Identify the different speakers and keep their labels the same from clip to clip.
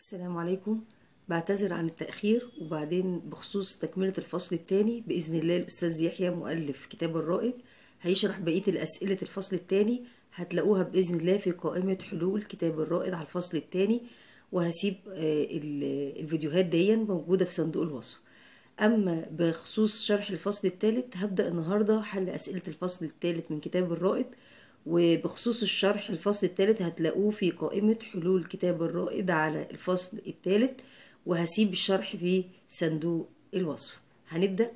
Speaker 1: السلام عليكم بعتذر عن التأخير وبعدين بخصوص تكملة الفصل الثاني بإذن الله الأستاذ يحيى مؤلف كتاب الرائد هيشرح بقية الأسئلة الفصل الثاني هتلاقوها بإذن الله في قائمة حلول كتاب الرائد على الفصل الثاني وهسيب آه، ال- الفيديوهات دي موجودة في صندوق الوصف أما بخصوص شرح الفصل الثالث هبدأ النهاردة حل أسئلة الفصل الثالث من كتاب الرائد وبخصوص الشرح الفصل الثالث هتلاقوه في قائمة حلول كتاب الرائد على الفصل الثالث وهسيب الشرح في صندوق الوصف هنبدأ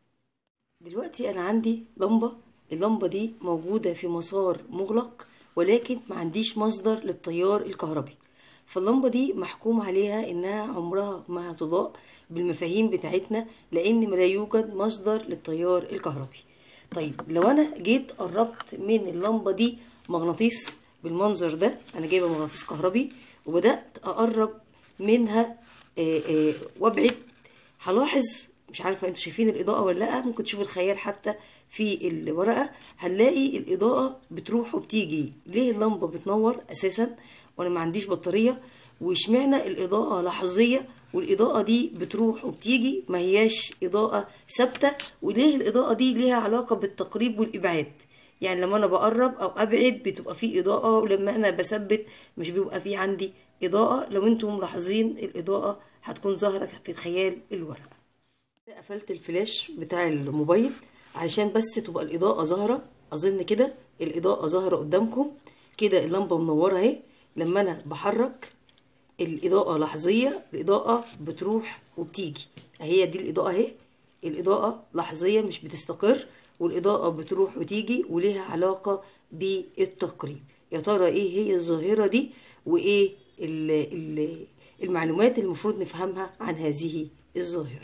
Speaker 1: دلوقتي أنا عندي لمبة اللمبة دي موجودة في مسار مغلق ولكن ما عنديش مصدر للتيار الكهربي فاللمبة دي محكوم عليها إنها عمرها ما هتضاء بالمفاهيم بتاعتنا لأن لا يوجد مصدر للتيار الكهربي طيب لو أنا جيت قربت من اللمبة دي مغناطيس بالمنظر ده أنا جايبة مغناطيس كهربي وبدأت أقرب منها آه، آه، وابعد هلاحظ مش عارفه انتوا شايفين الاضاءه ولا لا ممكن تشوفوا الخيال حتى في الورقه هنلاقي الاضاءه بتروح وبتيجي ليه اللمبه بتنور اساسا وانا ما عنديش بطاريه واشمعنى الاضاءه لحظيه والاضاءه دي بتروح وبتيجي ما هياش اضاءه ثابته وليه الاضاءه دي ليها علاقه بالتقريب والابعاد يعني لما انا بقرب او ابعد بتبقى في اضاءه ولما انا بثبت مش بيبقى في عندي اضاءه لو انتم ملاحظين الاضاءه هتكون ظاهره في خيال الورقه قفلت الفلاش بتاع الموبايل علشان بس تبقى الاضاءه ظاهره اظن كده الاضاءه ظاهره قدامكم كده اللمبه منوره اهي لما انا بحرك الاضاءه لحظيه الاضاءه بتروح وبتيجي اهي دي الاضاءه اهي الاضاءه لحظيه مش بتستقر والاضاءه بتروح وتيجي وليها علاقه بالتقريب يا ترى ايه هي الظاهره دي وايه ال ال المعلومات اللي المفروض نفهمها عن هذه الظاهره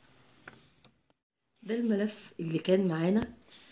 Speaker 1: ده الملف اللي كان معانا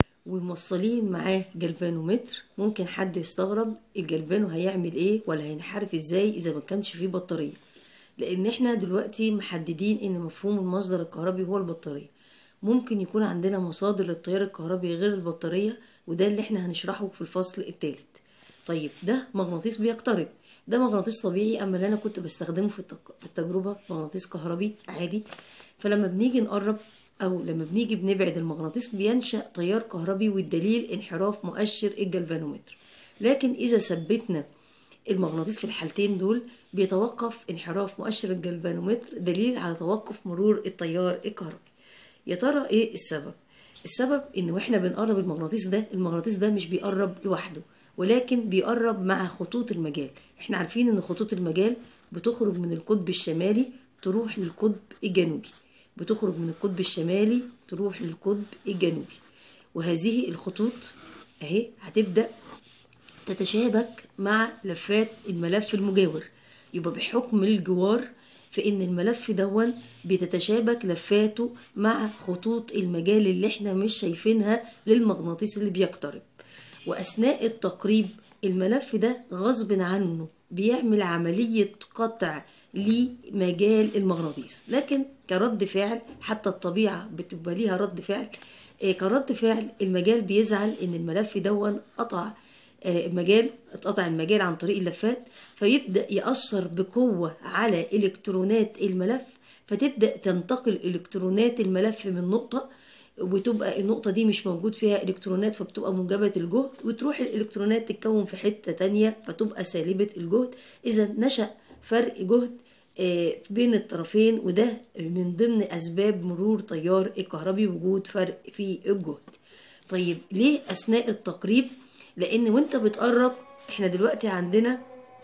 Speaker 1: وموصلين معاه جلفانومتر ممكن حد يستغرب الجلفانو هيعمل ايه ولا هينحرف ازاي اذا ما كانش فيه بطاريه لان احنا دلوقتي محددين ان مفهوم المصدر الكهربي هو البطاريه ممكن يكون عندنا مصادر للتيار الكهربي غير البطاريه وده اللي احنا هنشرحه في الفصل الثالث طيب ده مغناطيس بيقترب ده مغناطيس طبيعي اما اللي انا كنت بستخدمه في التك- في التجربه مغناطيس كهربي عادي فلما بنيجي نقرب او لما بنيجي بنبعد المغناطيس بينشا تيار كهربي والدليل انحراف مؤشر الجلفانومتر لكن اذا ثبتنا المغناطيس في الحالتين دول بيتوقف انحراف مؤشر الجلفانومتر دليل على توقف مرور التيار الكهربي يا ترى ايه السبب السبب ان واحنا بنقرب المغناطيس ده المغناطيس ده مش بيقرب لوحده ولكن بيقرب مع خطوط المجال احنا عارفين ان خطوط المجال بتخرج من القطب الشمالي تروح للقطب الجنوبي بتخرج من القطب الشمالي تروح للقطب الجنوبي وهذه الخطوط اهي هتبدأ تتشابك مع لفات الملف المجاور يبقى بحكم الجوار فإن الملف دون بتتشابك لفاته مع خطوط المجال اللي احنا مش شايفينها للمغناطيس اللي بيقترب وأثناء التقريب الملف ده غصب عنه بيعمل عملية قطع لمجال المغناطيس لكن كرد فعل حتى الطبيعة بتبقى ليها رد فعل آه، كرد فعل المجال بيزعل ان الملف دون قطع آه، المجال اتقطع المجال عن طريق اللفات فيبدأ يأثر بقوة على إلكترونات الملف فتبدأ تنتقل إلكترونات الملف من نقطة وتبقى النقطة دي مش موجود فيها إلكترونات فبتبقى موجبة الجهد وتروح الإلكترونات تتكون في حتة تانية فتبقى سالبة الجهد إذا نشأ فرق جهد آه، بين الطرفين وده من ضمن أسباب مرور تيار الكهربي وجود فرق في الجهد طيب ليه أثناء التقريب لأن وانت بتقرب احنا دلوقتي عندنا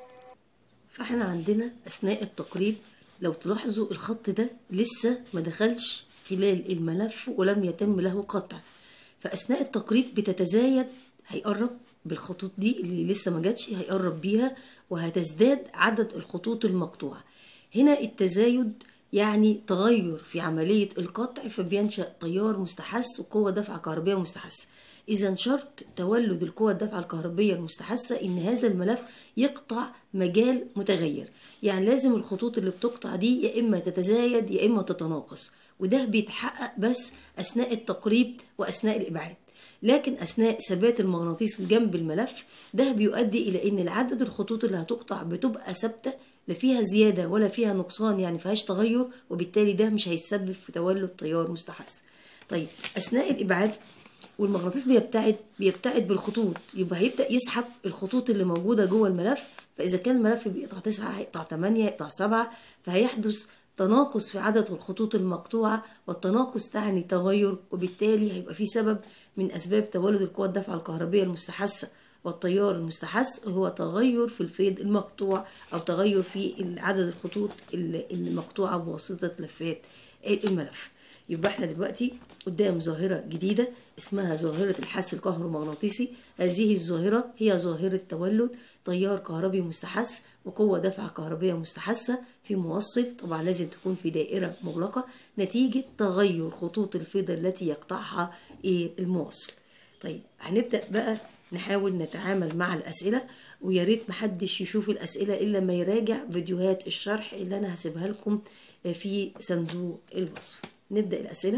Speaker 1: فاحنا عندنا اثناء التقريب لو تلاحظوا الخط ده لسه ما دخلش خلال الملف ولم يتم له قطع فاثناء التقريب بتتزايد هيقرب بالخطوط دي اللي لسه ما جاتش هيقرب بيها وهتزداد عدد الخطوط المقطوعه هنا التزايد يعني تغير في عمليه القطع فبينشا تيار مستحث وقوه دفعه كهربيه مستحثه إذا شرط تولد القوى الدفعة الكهربية المستحثة إن هذا الملف يقطع مجال متغير يعني لازم الخطوط اللي بتقطع دي يا إما تتزايد يا إما تتناقص وده بيتحقق بس أثناء التقريب وأثناء الإبعاد لكن أثناء ثبات المغناطيس جنب الملف ده بيؤدي إلى إن العدد الخطوط اللي هتقطع بتبقى ثابتة لا فيها زيادة ولا فيها نقصان يعني فيهاش تغير وبالتالي ده مش هيسبب في تولد تيار مستحث طيب أثناء الإبعاد والمغناطيس بيبتعد بيبتعد بالخطوط يبقى هيبدأ يسحب الخطوط اللي موجودة جوه الملف فإذا كان الملف بيقطع 9 هيقطع 8 يقطع 7 فهيحدث تناقص في عدد الخطوط المقطوعة والتناقص تعني تغير وبالتالي هيبقى في سبب من أسباب تولد القوى الدفعة الكهربية المستحثة والتيار المستحث هو تغير في الفيض المقطوع أو تغير في عدد الخطوط المقطوعة بواسطة لفات الملف يبقى احنا دلوقتي قدام ظاهرة جديدة اسمها ظاهرة الحس الكهرومغناطيسي هذه الظاهرة هي ظاهرة تولد تيار كهربي مستحث وقوة دفعة كهربية مستحثة في موصل طبعا لازم تكون في دائرة مغلقة نتيجة تغير خطوط الفيض التي يقطعها الموصل طيب هنبدأ بقى نحاول نتعامل مع الأسئلة ويا ريت محدش يشوف الأسئلة إلا ما يراجع فيديوهات الشرح اللي أنا هسيبها لكم في صندوق الوصف نبدأ الأسئلة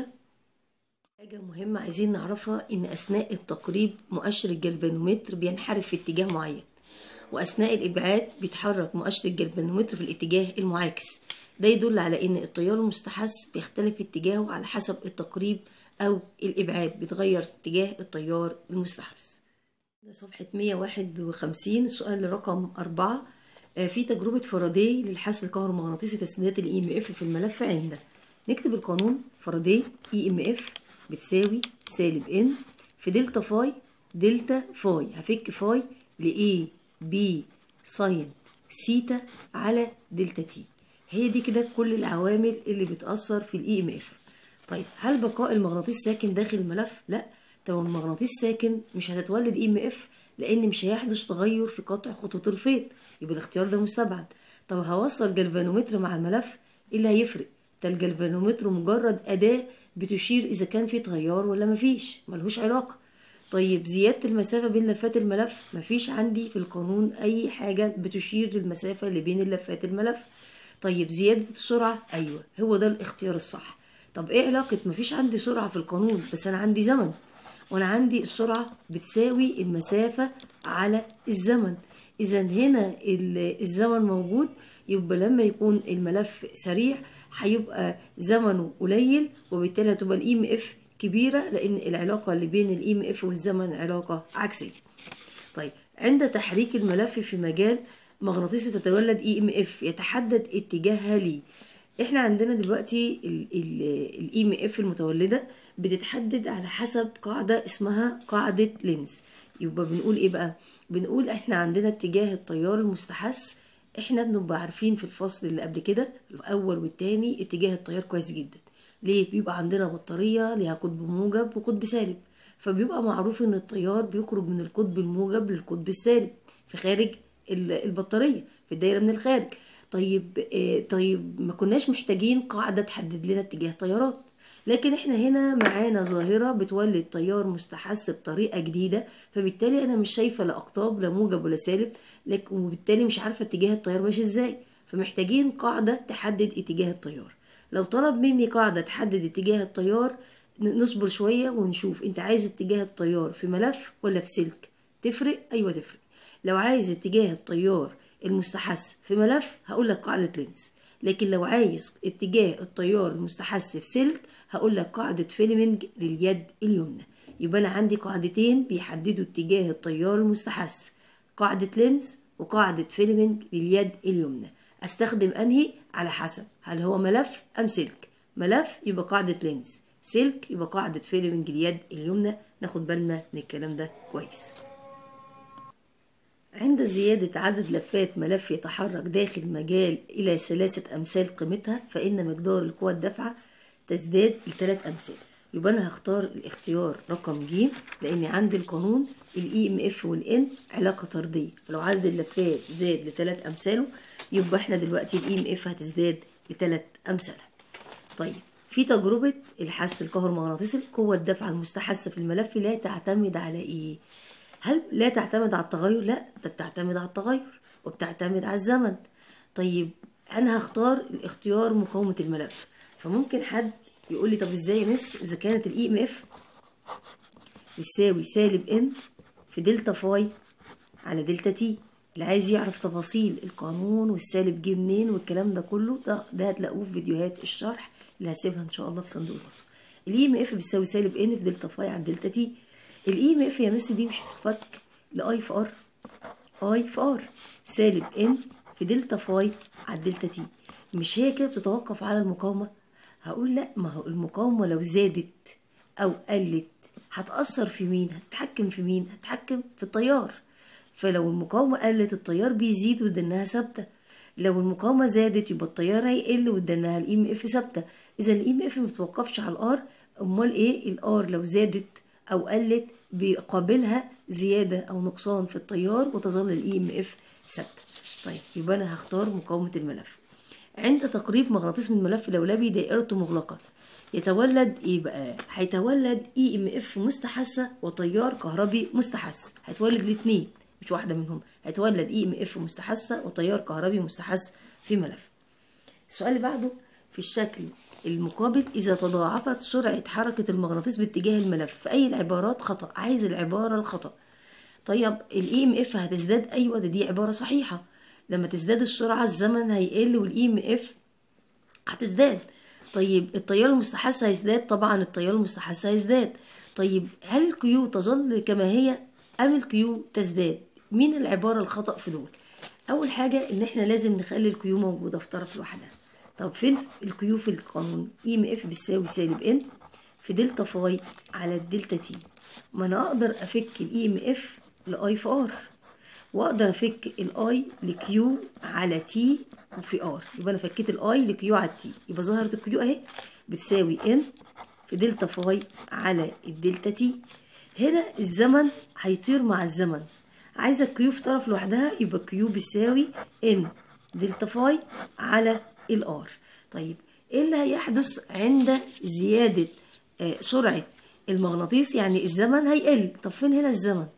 Speaker 1: حاجة مهمة عايزين نعرفها إن أثناء التقريب مؤشر الجلفانومتر بينحرف في اتجاه معين وأثناء الإبعاد بيتحرك مؤشر الجلفانومتر في الاتجاه المعاكس ده يدل على إن التيار المستحث بيختلف اتجاهه على حسب التقريب أو الإبعاد بيتغير اتجاه التيار المستحث ده صفحة 151 سؤال رقم أربعة في تجربة فاراداي للحث الكهرومغناطيسي تسديدات الاي ام اف في الملف عند نكتب القانون فاراداي اي ام اف بتساوي سالب ان في دلتا فاي دلتا فاي هفك فاي ل A B ساين سيتا على دلتا تي هي دي كده كل العوامل اللي بتأثر في الاي ام اف طيب هل بقاء المغناطيس ساكن داخل الملف؟ لا طب المغناطيس ساكن مش هتتولد اي ام اف لان مش هيحدث تغير في قطع خطوط الفيض يبقى الاختيار ده مستبعد طب هوصل جلفانومتر مع الملف ايه اللي هيفرق ده الجلفانومتر مجرد اداه بتشير اذا كان في تيار ولا مفيش ملهوش علاقه طيب زياده المسافه بين لفات الملف مفيش عندي في القانون اي حاجه بتشير للمسافه اللي بين لفات الملف طيب زياده السرعه ايوه هو ده الاختيار الصح طب ايه علاقه مفيش عندي سرعه في القانون بس انا عندي زمن وانا عندي السرعه بتساوي المسافه على الزمن اذا هنا الزمن موجود يبقى لما يكون الملف سريع هيبقى زمنه قليل وبالتالي هتبقى الاي ام اف كبيره لان العلاقه اللي بين الاي ام اف والزمن علاقه عكسيه طيب عند تحريك الملف في مجال مغناطيسي تتولد اي ام اف يتحدد اتجاهها ليه احنا عندنا دلوقتي الاي ام اف المتولده بتتحدد على حسب قاعده اسمها قاعده لينز يبقى بنقول ايه بقى بنقول احنا عندنا اتجاه التيار المستحث احنا بنبقى عارفين في الفصل اللي قبل كده الاول والتاني اتجاه التيار كويس جدا ليه بيبقى عندنا بطاريه ليها قطب موجب وقطب سالب فبيبقى معروف ان التيار بيخرج من القطب الموجب للقطب السالب في خارج البطاريه في الدايره من الخارج طيب آه طيب ما كناش محتاجين قاعده تحدد لنا اتجاه تيارات لكن احنا هنا معانا ظاهرة بتولد تيار مستحث بطريقة جديدة فبالتالي انا مش شايفة لا اقطاب لا موجب ولا سالب لكن وبالتالي مش عارفة اتجاه التيار ماشي ازاي فمحتاجين قاعدة تحدد اتجاه التيار لو طلب مني قاعدة تحدد اتجاه التيار نصبر شوية ونشوف انت عايز اتجاه التيار في ملف ولا في سلك تفرق ايوه تفرق لو عايز اتجاه التيار المستحث في ملف هقول لك قاعدة لينز لكن لو عايز اتجاه التيار المستحث في سلك هقول لك قاعدة فيلمنج لليد اليمنى يبقى أنا عندي قاعدتين بيحددوا اتجاه التيار المستحث قاعدة لينز وقاعدة فيلمنج لليد اليمنى استخدم أنهي على حسب هل هو ملف أم سلك ملف يبقى قاعدة لينز سلك يبقى قاعدة فيلمنج اليد اليمنى ناخد بالنا من الكلام ده كويس عند زيادة عدد لفات ملف يتحرك داخل مجال إلى ثلاثة أمثال قيمتها فإن مقدار القوى الدافعة تزداد لثلاث أمثال يبقى أنا هختار الاختيار رقم ج لأن عندي القانون الإي إم إف والإن علاقة طردية فلو عدد اللفات زاد لثلاث أمثاله يبقى إحنا دلوقتي الإي إم إف هتزداد لثلاث أمثالها طيب في تجربة الحث الكهرومغناطيسي القوة الدافعة المستحثة في الملف لا تعتمد على إيه؟ هل لا تعتمد على التغير؟ لا ده بتعتمد على التغير وبتعتمد على الزمن طيب أنا هختار الاختيار مقاومة الملف فممكن حد يقول لي طب ازاي يا مس اذا كانت الاي ام اف بتساوي سالب ان في دلتا فاي على دلتا تي اللي عايز يعرف تفاصيل القانون والسالب جه منين والكلام ده كله ده ده هتلاقوه في فيديوهات الشرح اللي هسيبها ان شاء الله في صندوق الوصف الاي ام اف بتساوي سالب ان في دلتا فاي على دلتا تي الاي ام اف يا مس دي مش بتفك لاي في ار اي في ار سالب ان في دلتا فاي على الدلتا تي مش هي كده بتتوقف على المقاومه هقول لا ما هو المقاومه لو زادت او قلت هتاثر في مين هتتحكم في مين هتتحكم في التيار فلو المقاومه قلت التيار بيزيد ودنها ثابته لو المقاومه زادت يبقى التيار هيقل ودنها الاي ام اف ثابته اذا الاي ام اف ما بتوقفش على الار امال ايه الار لو زادت او قلت بيقابلها زياده او نقصان في التيار وتظل الاي ام اف ثابته طيب يبقى انا هختار مقاومه الملف عند تقريب مغناطيس من الملف اللولبي دائرته مغلقه يتولد ايه بقى هيتولد اي ام اف مستحثه وتيار كهربي مستحث هيتولد الاثنين مش واحده منهم هيتولد اي ام اف مستحثه وتيار كهربي مستحث في ملف السؤال اللي بعده في الشكل المقابل إذا تضاعفت سرعة حركة المغناطيس باتجاه الملف في أي العبارات خطأ عايز العبارة الخطأ طيب الاي ام اف هتزداد ايوه ده دي عباره صحيحه لما تزداد السرعه الزمن هيقل والاي ام اف هتزداد طيب التيار المستحث هيزداد طبعا التيار المستحث هيزداد طيب هل الكيو تظل كما هي ام الكيو تزداد مين العباره الخطا في دول اول حاجه ان احنا لازم نخلي الكيو موجوده في طرف لوحدها طب فين الكيو في القانون اي ام اف بتساوي سالب ان في دلتا فاي على الدلتا تي ما انا اقدر افك الاي ام اف لاي في ار واقدر افك الاي لكيو على تي وفي ار يبقى انا فكيت الاي لكيو على تي يبقى ظهرت الكيو اهي بتساوي ان في دلتا فاي على الدلتا تي هنا الزمن هيطير مع الزمن عايزه الكيو في طرف لوحدها يبقى كيو بيساوي ان دلتا فاي على الار طيب ايه اللي هيحدث عند زياده آه سرعه المغناطيس يعني الزمن هيقل طب فين هنا الزمن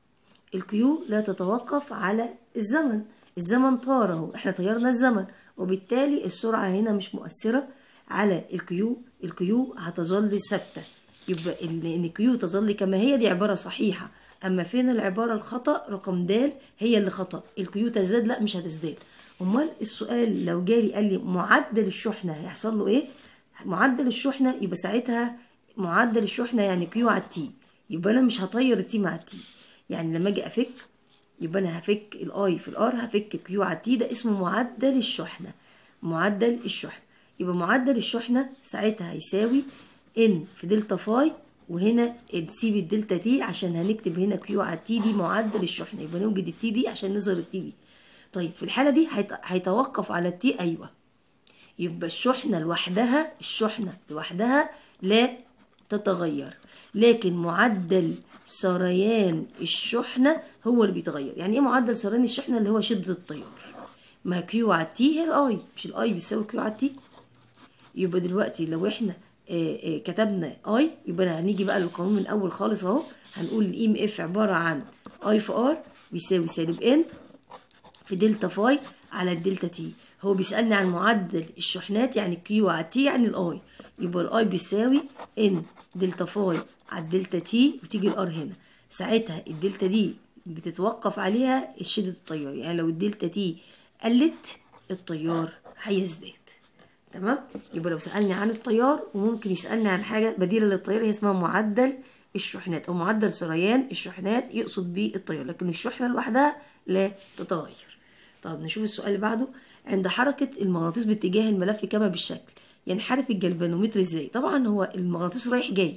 Speaker 1: الكيو لا تتوقف على الزمن الزمن طار اهو احنا طيرنا الزمن وبالتالي السرعه هنا مش مؤثره على الكيو الكيو هتظل ثابته يبقى ان الكيو تظل كما هي دي عباره صحيحه اما فين العباره الخطا رقم د هي اللي خطا الكيو تزداد لا مش هتزداد امال السؤال لو جالي قال لي معدل الشحنه هيحصل له ايه معدل الشحنه يبقى ساعتها معدل الشحنه يعني كيو على التي يبقى انا مش هطير التي مع التي يعني لما اجي افك يبقى انا هفك الاي في الار هفك كيو على التي ده اسمه معدل الشحنه معدل الشحنه يبقى معدل الشحنه ساعتها هيساوي ان في دلتا فاي وهنا نسيب الدلتا تي عشان هنكتب هنا كيو على التي دي معدل الشحنه يبقى نوجد التي دي عشان نظهر التي دي طيب في الحاله دي هيتوقف على التي ايوه يبقى الشحنه لوحدها الشحنه لوحدها لا تتغير لكن معدل سريان الشحنه هو اللي بيتغير يعني ايه معدل سريان الشحنه اللي هو شده التيار ما كيو على تي هي الاي مش الاي بيساوي كيو على تي يبقى دلوقتي لو احنا آآ آآ كتبنا اي يبقى هنيجي بقى للقانون من الاول خالص اهو هنقول الاي ام اف عباره عن اي في ار بيساوي سالب ان في دلتا فاي على الدلتا تي هو بيسالني عن معدل الشحنات يعني كيو على تي يعني الاي يبقى الاي بيساوي ان دلتا فاي على الدلتا تي وتيجي الار هنا ساعتها الدلتا دي بتتوقف عليها شدة التيار يعني لو الدلتا تي قلت التيار هيزداد تمام يبقى لو سألني عن التيار وممكن يسألني عن حاجة بديلة للتيار هي اسمها معدل الشحنات أو معدل سريان الشحنات يقصد بيه التيار لكن الشحنة لوحدها لا تتغير طب نشوف السؤال اللي بعده عند حركة المغناطيس باتجاه الملف كما بالشكل ينحرف الجلفانومتر ازاي طبعا هو المغناطيس رايح جاي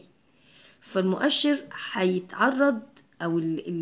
Speaker 1: فالمؤشر هيتعرض او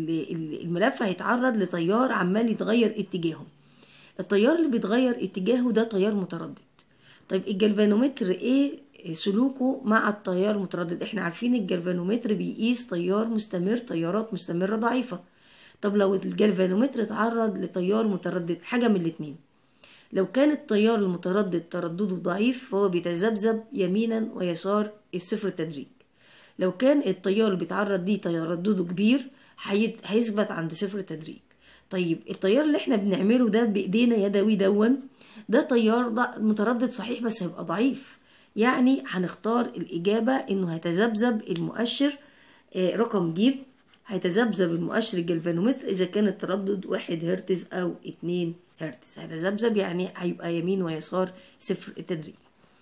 Speaker 1: الملف هيتعرض لتيار عمال يتغير اتجاهه التيار اللي بيتغير اتجاهه ده تيار متردد طيب الجلفانومتر ايه سلوكه مع التيار المتردد احنا عارفين الجلفانومتر بيقيس تيار مستمر تيارات مستمرة ضعيفة طب لو الجلفانومتر اتعرض لتيار متردد حاجة من الاتنين لو كان التيار المتردد تردده ضعيف فهو بيتذبذب يمينا ويسار الصفر التدريج لو كان التيار اللي بيتعرض ليه تردده كبير هيثبت عند صفر التدريج طيب التيار اللي احنا بنعمله ده بايدينا يدوي دون ده تيار متردد صحيح بس هيبقى ضعيف يعني هنختار الإجابة إنه هيتذبذب المؤشر رقم ج هيتذبذب المؤشر الجلفانومتر اذا كان التردد واحد هرتز او اتنين هرتز هيتذبذب يعني هيبقى يمين ويسار صفر التدريج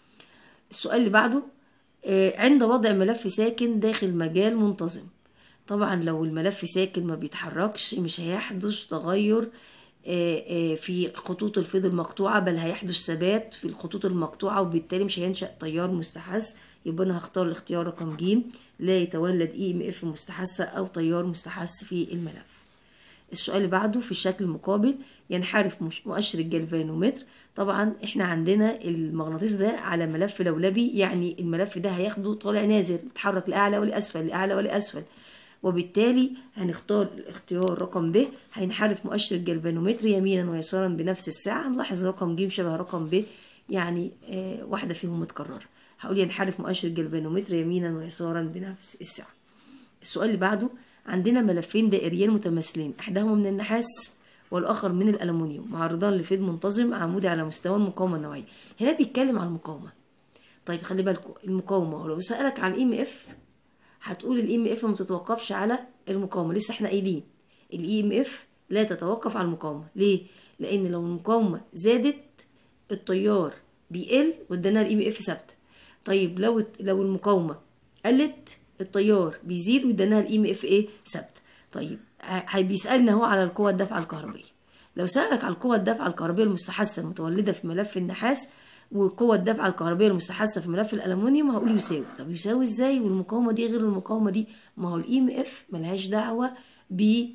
Speaker 1: السؤال اللي بعده آه، عند وضع ملف ساكن داخل مجال منتظم طبعا لو الملف ساكن ما بيتحركش مش هيحدث تغير آه، آه، في خطوط الفيض المقطوعة بل هيحدث ثبات في الخطوط المقطوعة وبالتالي مش هينشأ تيار مستحث يبقى انا هختار الاختيار رقم ج لا يتولد اي ام اف مستحثة او تيار مستحث في الملف السؤال اللي بعده في الشكل المقابل ينحرف مش- مؤشر الجلفانومتر طبعا احنا عندنا المغناطيس ده على ملف لولبي يعني الملف ده هياخده طالع نازل يتحرك لاعلى ولاسفل لاعلى ولاسفل وبالتالي هنختار الاختيار رقم ب هينحرف مؤشر الجلفانومتر يمينا ويسارا بنفس الساعة نلاحظ رقم ج شبه رقم ب يعني آه واحدة فيهم متكررة هقول ينحرف مؤشر الجلفانومتر يمينا ويسارا بنفس الساعة السؤال اللي بعده عندنا ملفين دائريين متماثلين احداهما من النحاس والاخر من الالومنيوم معرضان لفيض منتظم عمودي على مستوى المقاومه النوعيه هنا بيتكلم عن المقاومه طيب خلي بالكم المقاومه ولو سالك عن الاي ام اف هتقول الاي ام اف ما بتتوقفش على المقاومه لسه احنا قايلين الاي ام اف لا تتوقف على المقاومه ليه لان لو المقاومه زادت التيار بيقل وادانا الاي ام اف ثابته طيب لو لو المقاومه قلت التيار بيزيد واداناها الاي ام اف ايه ثابته طيب ه- بيسالنا هو على القوه الدافعه الكهربيه لو سالك على القوه الدافعه الكهربيه المستحثه المتولده في ملف النحاس والقوة الدافعة الكهربية المستحثة في ملف الألمنيوم هقول يساوي طب يساوي ازاي والمقاومة دي غير المقاومة دي ما هو الاي ام اف ملهاش دعوة بال-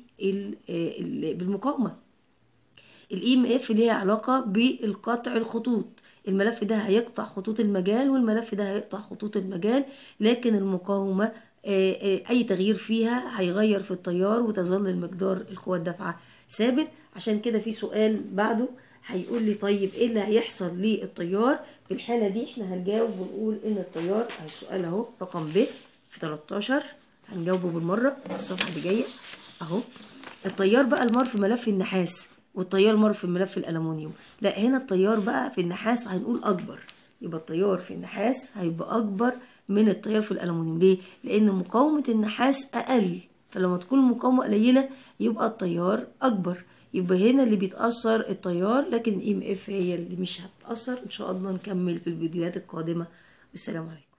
Speaker 1: ال- بالمقاومة الاي ام اف ليها علاقه بالقطع الخطوط الملف ده هيقطع خطوط المجال والملف ده هيقطع خطوط المجال لكن المقاومه آه، آه، اي تغيير فيها هيغير في التيار وتظل المقدار القوه الدافعه ثابت عشان كده في سؤال بعده هيقول لي طيب ايه اللي هيحصل للتيار في الحاله دي احنا هنجاوب ونقول ان التيار أهي السؤال اهو رقم ب في 13 هنجاوبه بالمره في الصفحه اللي جايه اهو التيار بقى المار في ملف النحاس والتيار مر في ملف الالومنيوم لا هنا التيار بقى في النحاس هنقول اكبر يبقى التيار في النحاس هيبقى اكبر من التيار في الالومنيوم ليه لان مقاومه النحاس اقل فلما تكون المقاومه قليله يبقى التيار اكبر يبقى هنا اللي بيتاثر التيار لكن الام اف هي اللي مش هتتاثر ان شاء الله نكمل في الفيديوهات القادمه والسلام عليكم